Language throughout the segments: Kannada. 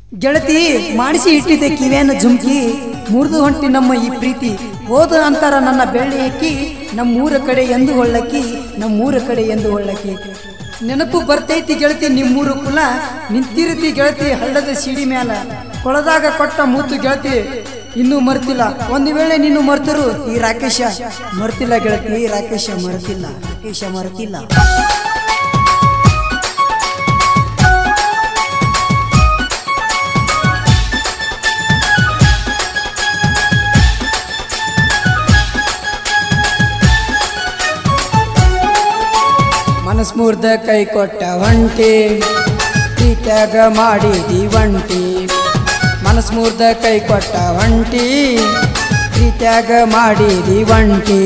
ಗೆಳತಿ ಮಾಡಿಸಿ ಇಟ್ಟಿದ್ದೆ ಕಿವಿಯನ್ನ ಜುಮ್ಕಿ ಮುರಿದು ಹೊಂಟಿ ನಮ್ಮ ಈ ಪ್ರೀತಿ ಹೋದ ಅಂತಾರ ನನ್ನ ಬೆಳ್ಳಿ ಅಕ್ಕಿ ನಮ್ಮೂರ ಕಡೆ ಎಂದು ಹೊಳ್ಳಕ್ಕಿ ನಮ್ಮೂರ ಕಡೆ ಎಂದು ಹೊಳ್ಳಕ್ಕಿ ನೆನಪು ಬರ್ತೈತಿ ಗೆಳತಿ ನಿಮ್ಮೂರು ಕುಲ ನಿಂತಿರ್ತಿ ಗೆಳತಿ ಹಳ್ಳದ ಸಿಡಿ ಮ್ಯಾಲ ಕೊಳದಾಗ ಕೊಟ್ಟ ಮೂತು ಗೆಳತಿ ಇನ್ನೂ ಮರ್ತಿಲ್ಲ ಒಂದು ವೇಳೆ ನೀನು ಮರ್ತರು ಈ ರಾಕೇಶ ಮರ್ತಿಲ್ಲ ಗೆಳತಿ ರಾಕೇಶ ಮರ್ತಿಲ್ಲ ರಾಕೇಶ ಮರ್ತಿಲ್ಲ ಮನಸ್ಮೂರ್ಧ ಕೈ ಕೊಟ್ಟ ಒಂಟಿ ಪ್ರೀತ್ಯಾಗ ಮಾಡಿದಿ ಒಂಟಿ ಮನಸ್ಮೂರ್ಧ ಕೈ ಕೊಟ್ಟ ಒಂಟಿ ಪ್ರೀತ್ಯಾಗ ಮಾಡಿದಿ ಒಂಟಿ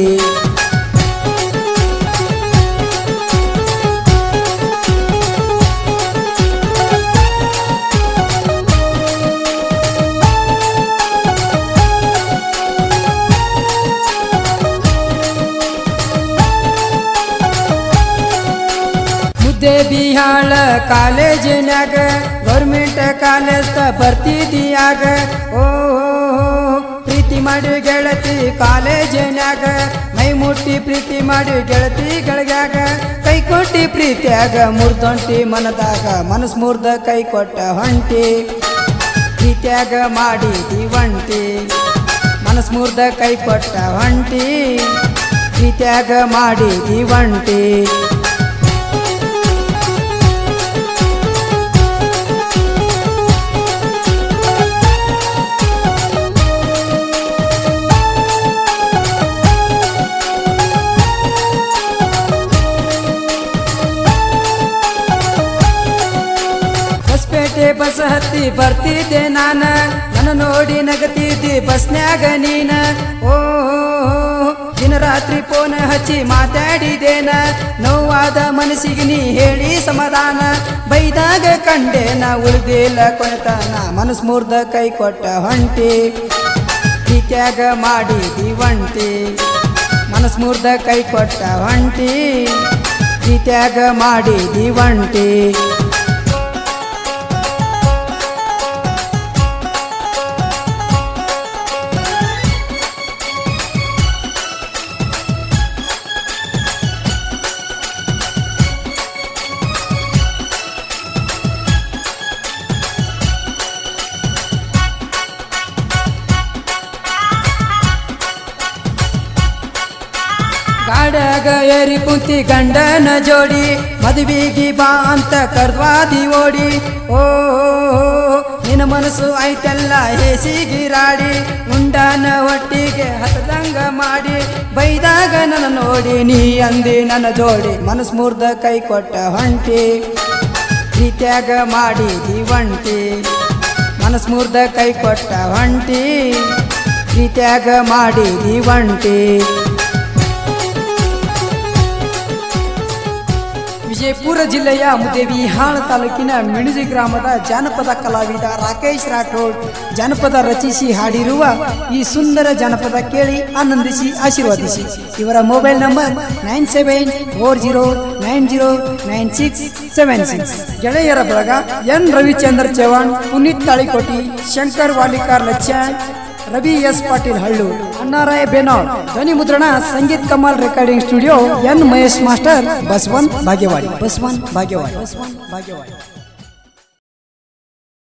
ಮುದ್ದೆ ಬಿಹಾಳ ಕಾಲೇಜಿನ್ಯಾಗ ಗೌರ್ಮೆಂಟ್ ಕಾಲೇಜ್ ಬರ್ತಿದ್ಯಾಗ ಓ ಪ್ರೀತಿ ಮಾಡಿ ಗೆಳತಿ ಕಾಲೇಜಿನ್ಯಾಗ ಮೈ ಮುಟ್ಟಿ ಪ್ರೀತಿ ಮಾಡಿ ಗೆಳತಿ ಗಳಿಗ್ಯಾಗ ಕೈ ಕೊಟ್ಟಿ ಪ್ರೀತಿಯಾಗ ಮುರ್ದೊಂಟಿ ಮನದಾಗ ಮನಸ್ ಮುರ್ದ ಕೈ ಕೊಟ್ಟ ಹೊಂಟಿ ಪ್ರೀತಿಯಾಗ ಮಾಡಿದಿ ಒಂಟಿ ಮನಸ್ ಮುರ್ದ ಕೈ ಕೊಟ್ಟ ಹೊಂಟಿ ಪ್ರೀತಿಯಾಗ ಮಾಡಿದಿ ಒಂಟಿ ಹೊಸಪೇಟೆ ಬಸ್ ಹತ್ತಿ ಬರ್ತಿದ್ದೆ ನಾನ ನನ್ನ ನೋಡಿ ನಗತಿದ್ದಿ ಬಸ್ನ್ಯಾಗ ನೀನ ಓ ದಿನ ರಾತ್ರಿ ಫೋನ್ ಹಚ್ಚಿ ಮಾತಾಡಿದೇನ ನೋವಾದ ಮನಸ್ಸಿಗೆ ನೀ ಹೇಳಿ ಸಮಾಧಾನ ಬೈದಾಗ ಕಂಡೇನ ಉಳಿದಿಲ್ಲ ಕೊನೆತನ ಮನಸ್ ಮುರ್ದ ಕೈ ಕೊಟ್ಟ ಹೊಂಟಿ ಪ್ರೀತ್ಯಾಗ ಮಾಡಿದಿ ಒಂಟಿ ಮನಸ್ ಮುರ್ದ ಕೈ ಕೊಟ್ಟ ಹೊಂಟಿ ಪ್ರೀತ್ಯಾಗ ಮಾಡಿದಿ ಒಂಟಿ ಗಾಡಾಗ ಏರಿ ಕುಂತಿ ಗಂಡನ ಜೋಡಿ ಮದುವೆಗಿ ಬಾ ಅಂತ ಕರ್ದ್ವಾದಿ ಓಡಿ ಓ ನಿನ್ನ ಮನಸ್ಸು ಐತಲ್ಲ ಹೇಸಿಗಿರಾಡಿ ಉಂಡಾನ ಒಟ್ಟಿಗೆ ಹತ್ತದಂಗ ಮಾಡಿ ಬೈದಾಗ ನನ್ನ ನೋಡಿ ನೀ ಅಂದಿ ನನ್ನ ಜೋಡಿ ಮನಸ್ ಮುರ್ದ ಕೈ ಕೊಟ್ಟ ಹೊಂಟಿ ಪ್ರೀತ್ಯಾಗ ಮಾಡಿದಿ ಒಂಟಿ ಮನಸ್ ಮುರ್ದ ಕೈ ಕೊಟ್ಟ ಹೊಂಟಿ ಪ್ರೀತ್ಯಾಗ ಮಾಡಿದಿ ಒಂಟಿ ವಿಜಯಪುರ ಜಿಲ್ಲೆಯ ಮುದೇವಿಹಾಳ ತಾಲೂಕಿನ ಮಿಣುಜಿ ಗ್ರಾಮದ ಜಾನಪದ ಕಲಾವಿದ ರಾಕೇಶ್ ರಾಠೋಡ್ ಜಾನಪದ ರಚಿಸಿ ಹಾಡಿರುವ ಈ ಸುಂದರ ಜಾನಪದ ಕೇಳಿ ಆನಂದಿಸಿ ಆಶೀರ್ವದಿಸಿ ಇವರ mobile number nine seven four zero nine zero nine six seven six ಗೆಳೆಯರ ಬಳಗ ಎನ್ ರವಿಚಂದ್ರ ಚೌಹಾಣ್ ಪುನೀತ್ ತಾಳಿಕೋಟಿ ಶಂಕರ್ ವಾಲಿಕಾರ್ ಲಚ್ಚಾಣ್ ರವಿ ಎಸ್ ಪಾಟೀಲ್ ಹಳ್ಳು ಅಣ್ಣಾರಾಯ ಬೇನಾಳ್ ಧ್ವನಿ ಮುದ್ರಣ Sangeet Kamal recording studio N Mahesh master Basavan Bhagyawadi ಬಸವನ್ ಭಾಗ್ಯವಾಡಿ ಬಸವನ್ ಭಾಗ್ಯವಾಡಿ